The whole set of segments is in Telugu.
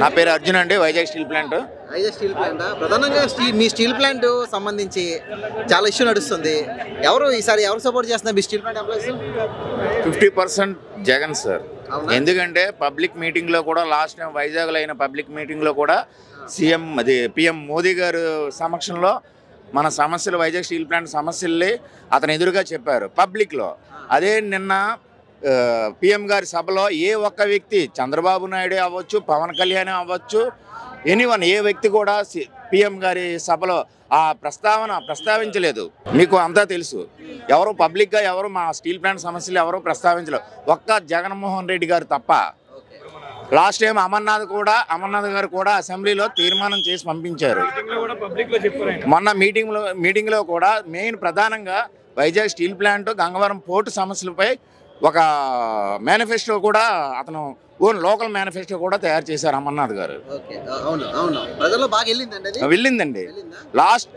నా పేరు అర్జున్ అండి Vizag steel plant Vizag steel plant ప్రధానంగా స్టీల్ మీ స్టీల్ ప్లాంట్ సంబంధించి చాలా ఇష్యూ నడుస్తుంది ఎవరు ఈసారి ఎవరు సపోర్ట్ చేస్తున్నారు మీ steel plant employees fifty percent Jagan sir అవునా? ఎందుకంటే పబ్లిక్ మీటింగ్లో కూడా లాస్ట్ టైం వైజాగ్లో అయిన పబ్లిక్ మీటింగ్లో కూడా సీఎం అది పిఎం మోదీ గారు సమక్షంలో మన సమస్యలు వైజాగ్ స్టీల్ ప్లాంట్ సమస్యల్ని అతను ఎదురుగా చెప్పారు పబ్లిక్లో అదే నిన్న పిఎం గారి సభలో ఏ ఒక్క వ్యక్తి చంద్రబాబు నాయుడు అవ్వచ్చు పవన్ కళ్యాణ్ అవ్వచ్చు ఎనీవన్ ఏ వ్యక్తి కూడా పిఎం గారి సభలో ఆ ప్రస్తావన ప్రస్తావించలేదు మీకు అంతా తెలుసు ఎవరు పబ్లిక్గా ఎవరు మా స్టీల్ ప్లాంట్ సమస్యలు ఎవరు ప్రస్తావించలేదు ఒక్క జగన్మోహన్ రెడ్డి గారు తప్ప లాస్ట్ టైం అమర్నాథ్ కూడా అమర్నాథ్ గారు కూడా అసెంబ్లీలో తీర్మానం చేసి పంపించారు మొన్న మీటింగ్లో మీటింగ్లో కూడా మెయిన్ ప్రధానంగా Vizag steel plant Gangavaram port సమస్యలపై ఒక మేనిఫెస్టో కూడా అతను ఓన్ లోకల్ మేనిఫెస్టో కూడా తయారు చేశారు అమర్నాథ్ గారు ఓకే అవును అవును ప్రజల్లో బాగా వెళ్ళిందండి అది వెళ్ళిందండి వెళ్ళిందా లాస్ట్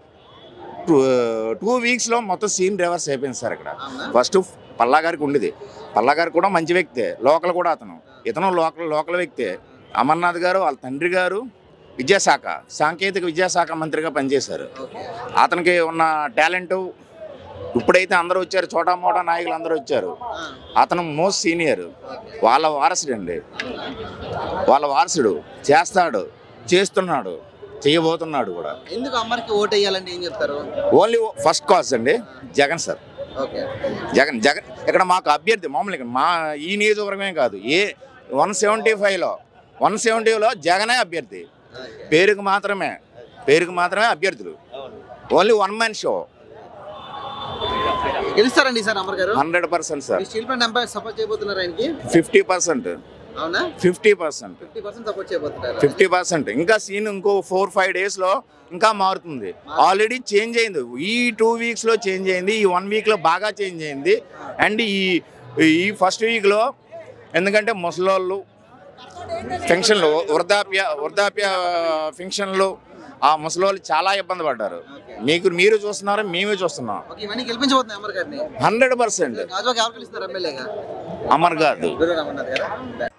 టూ వీక్స్లో మొత్తం సీన్ రివర్స్ అయిపోయింది సార్ ఇక్కడ అవునా ఫస్ట్ పల్లా గారికి ఉండేది పల్లా గారు కూడా మంచి వ్యక్తే లోకల్ కూడా అతను ఇతను లోకల్ లోకల్ వ్యక్తే అమర్నాథ్ గారు వాళ్ళ తండ్రి గారు విద్యాశాఖ సాంకేతిక విద్యాశాఖ మంత్రిగా పనిచేశారు ఓకే అతనికి ఉన్న టాలెంట్ ఇప్పుడైతే అందరూ వచ్చారు చోటా మోటా నాయకులు అందరూ వచ్చారు ఆ, అతను మోస్ట్ సీనియర్ వాళ్ళ వారసుడు అండి వాళ్ళ వారసుడు చేస్తాడు చేస్తున్నాడు చేయబోతున్నాడు కూడా ఎందుకు అమ్మరికి ఓటు వేయాలంటే ఏం చెప్తారు ఓన్లీ ఫస్ట్ కాజ్ అండి జగన్ సార్ ఓకే జగన్ జగన్ ఇక్కడ మాకు అభ్యర్థి మామూలుగా మా ఈ నియోజకవర్గమే కాదు ఏ వన్ సెవెంటీ ఫైవ్లో వన్ సెవెంటీలో జగనే అభ్యర్థి ఓకే. పేరుకు మాత్రమే పేరుకు మాత్రమే అభ్యర్థులు ఓన్లీ వన్ మ్యాన్ షో గెలుస్తారండి sir Amar garu hundred percent మీ sir steel plant employees support చేయబోతున్నారు ఆయనకి ఫిఫ్టీ పర్సెంట్ అవునా fifty percent fifty percent support చేయబోతున్నారు ఫిఫ్టీ పర్సెంట్ ఇంకా సీన్ ఇంకో ఫోర్ ఫైవ్ డేస్లో ఇంకా మారుతుంది ఆల్రెడీ చేంజ్ అయింది ఈ టూ వీక్స్లో చేంజ్ అయింది ఈ వన్ వీక్లో బాగా చేంజ్ అయింది అండ్ ఈ ఈ ఫస్ట్ వీక్లో ఎందుకంటే ముసలోళ్ళు ఫంక్షన్లు వృద్ధాప్య వృద్ధాప్య ఫంక్షన్లు ఆ ముసలోళ్ళు చాలా ఇబ్బంది పడ్డారు మీకు మీరు చూస్తున్నారు మేమే చూస్తున్నాం ఓకే ఇవన్నీ గెలిపించబోతున్నాయి అమర్ గారిని హండ్రెడ్ పర్సెంట్ గాజువాకి ఎవరు గెలుస్తారు ఎమ్మెల్యేగా అమర్ గారు గురు రామన్నారు గారు